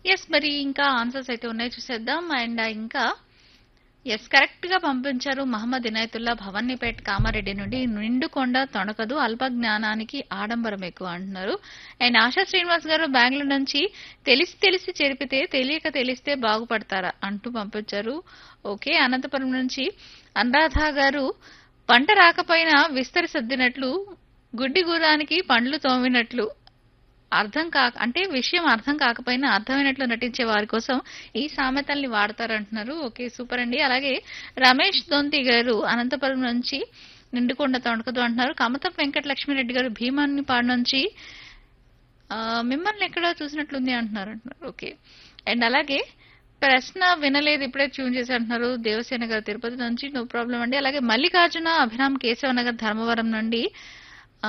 yes మరి ఇంకా answers అయితే ఉన్నాయి చూసేద్దాం అండ్ ఇంకా ఎస్ కరెక్ట్ గా పంపించారు మహమ్మద్ ఇనాయతుల్లా భవన్నీపేట్ కామారెడ్డి నుండి నిండుకొండ తొణకదు అల్ప జ్ఞానానికి ఆడంబరం ఎక్కువ అంటున్నారు అండ్ ఆశా శ్రీనివాస్ గారు బెంగళూరు నుంచి తెలిసి తెలిసి చెరిపితే తెలియక తెలిస్తే బాగుపడతారా అంటూ పంపించారు ఓకే అనంతపురం నుంచి అనురాధ గారు పంట రాకపోయినా విస్తరి సర్దినట్లు గుడ్డి గురానికి పండ్లు తోమినట్లు అర్థం కాక అంటే విషయం అర్థం కాకపోయినా అర్థమైనట్లు నటించే వారి కోసం ఈ సామెతల్ని వాడతారంటున్నారు ఓకే సూపర్ అండి అలాగే రమేష్ దొంతి గారు అనంతపురం నుంచి నిండుకొండ తొణకదు అంటున్నారు కమతం వెంకట లక్ష్మీరెడ్డి గారు భీమాన్ని పాడు నుంచి ఆ, మిమ్మల్ని ఎక్కడో చూసినట్లుంది అంటున్నారు అంటున్నారు ఓకే అండ్ అలాగే ప్రశ్న వినలేదు ఇప్పుడే ట్యూన్ చేసి అంటున్నారు దేవసేన గారు తిరుపతి నుంచి నో ప్రాబ్లం అండి అలాగే మల్లికార్జున అభిరామ్ కేశవ నగర్ ధర్మవరం నుండి ఆ,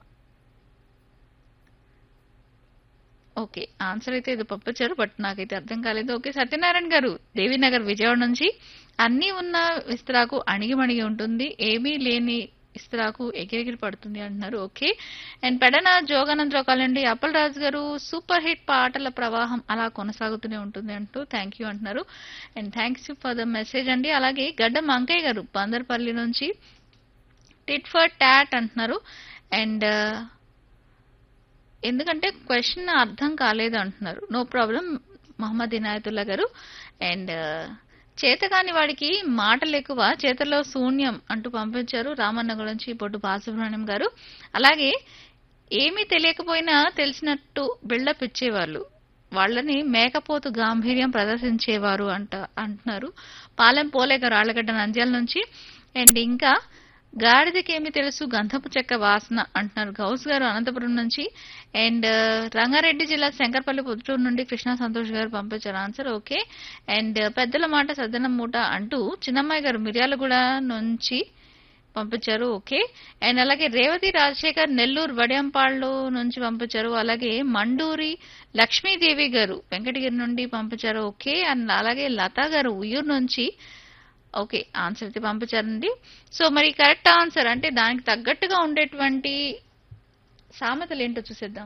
ఓకే ఆన్సర్ అయితే ఇది పంపించారు బట్ నాకైతే అర్థం కాలేదు ఓకే సత్యనారాయణ గారు దేవీనగర్ విజయవాడ నుంచి అన్నీ ఉన్న విస్తరాకు అణిగిమణిగి ఉంటుంది ఏమీ లేని ఇస్తరాకు ఎగిరెగిరి పడుతుంది అంటున్నారు ఓకే అండ్ పెడన జోగానందరావు కాలండి అప్పల్ రాజు గారు సూపర్ హిట్ పాటల ప్రవాహం అలా కొనసాగుతూనే ఉంటుంది అంటూ థ్యాంక్ యూ అంటున్నారు and thanks for the message అండి అలాగే గడ్డం అంకయ్య గారు బందర్పల్లి నుంచి టిట్ ఫర్ టాట్ అంటున్నారు అండ్ ఎందుకంటే క్వశ్చన్ అర్థం కాలేదు అంటున్నారు నో ప్రాబ్లం మహమ్మద్ ఇనాయతుల్లా గారు అండ్ చేతకాని వాడికి మాటలు ఎక్కువ చేతల్లో శూన్యం అంటూ పంపించారు రామన్న గురించి పొట్టు బాలసుబ్రహ్మణ్యం గారు అలాగే ఏమీ తెలియకపోయినా తెలిసినట్టు బిల్డప్ ఇచ్చేవాళ్ళు వాళ్ళని మేకపోతు గాంభీర్యం ప్రదర్శించేవారు అంట అంటున్నారు పాలెం పోలే గారు ఆళ్ళగడ్డ నంద్యాల నుంచి అండ్ ఇంకా గాడిదకేమి తెలుసు గంధపు చెక్క వాసన అంటున్నారు గౌస్ గారు అనంతపురం నుంచి అండ్ రంగారెడ్డి జిల్లా శంకర్పల్లి పుత్తూరు నుండి కృష్ణా సంతోష్ గారు పంపించారు ఆన్సర్ ఓకే అండ్ పెద్దల మాట సద్దనం మూట అంటూ చిన్నమ్మాయి గారు మిర్యాలగూడ నుంచి పంపించారు ఓకే అండ్ అలాగే రేవతి రాజశేఖర్ నెల్లూరు వడియంపాళ్ళు నుంచి పంపించారు అలాగే మండూరి లక్ష్మీదేవి గారు వెంకటగిరి నుండి పంపించారు ఓకే అండ్ అలాగే లతా గారు ఉయ్యూరు నుంచి ఓకే ఆన్సర్ అయితే పంపించారండి సో మరి కరెక్ట్ ఆన్సర్ అంటే దానికి తగ్గట్టుగా ఉండేటువంటి సామెతలు ఏంటో చూసేద్దాం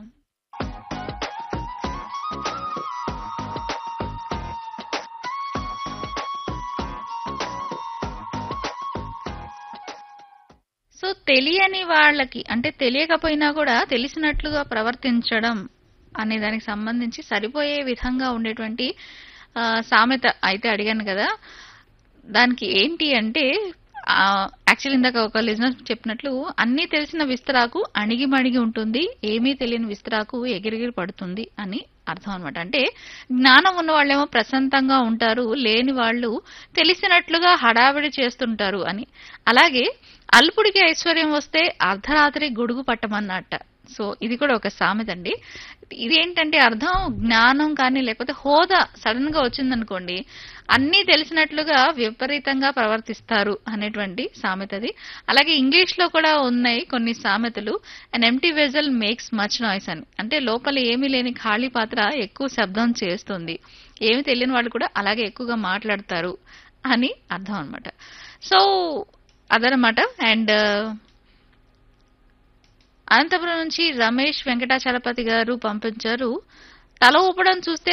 సో తెలియని వాళ్ళకి అంటే తెలియకపోయినా కూడా తెలిసినట్లుగా ప్రవర్తించడం అనే దానికి సంబంధించి సరిపోయే విధంగా ఉండేటువంటి ఆ, సామెత అయితే అడిగాను కదా దానికి ఏంటి అంటే యాక్చువల్ ఇందాక ఒక లిజనర్ చెప్పినట్లు అన్నీ తెలిసిన విస్తరాకు అణిగిమణిగి ఉంటుంది ఏమీ తెలియని విస్తరాకు ఎగిరిగిరి పడుతుంది అని అర్థం అనమాట అంటే జ్ఞానం ఉన్న వాళ్ళేమో ప్రశాంతంగా ఉంటారు లేని వాళ్ళు తెలిసినట్లుగా హడావిడి చేస్తుంటారు అని అలాగే అల్పుడికి ఐశ్వర్యం వస్తే అర్ధరాత్రి గొడుగు పట్టమన్నట్ట సో ఇది కూడా ఒక సామెత అండి ఇదేంటంటే అర్థం జ్ఞానం కానీ లేకపోతే హోదా సడన్ గా వచ్చిందనుకోండి అన్నీ తెలిసినట్లుగా విపరీతంగా ప్రవర్తిస్తారు అనేటువంటి సామెతది అలాగే ఇంగ్లీష్ లో కూడా ఉన్నాయి కొన్ని సామెతలు and empty vessel makes much noise అని అంటే లోపల ఏమీ లేని ఖాళీ పాత్ర ఎక్కువ శబ్దం చేస్తుంది ఏమి తెలియని వాళ్ళు కూడా అలాగే ఎక్కువగా మాట్లాడతారు అని అర్థం అనమాట సో అదనమాట అండ్ అనంతపురం నుంచి రమేష్ వెంకటాచలపతి గారు పంపించారు తల ఊపడం చూస్తే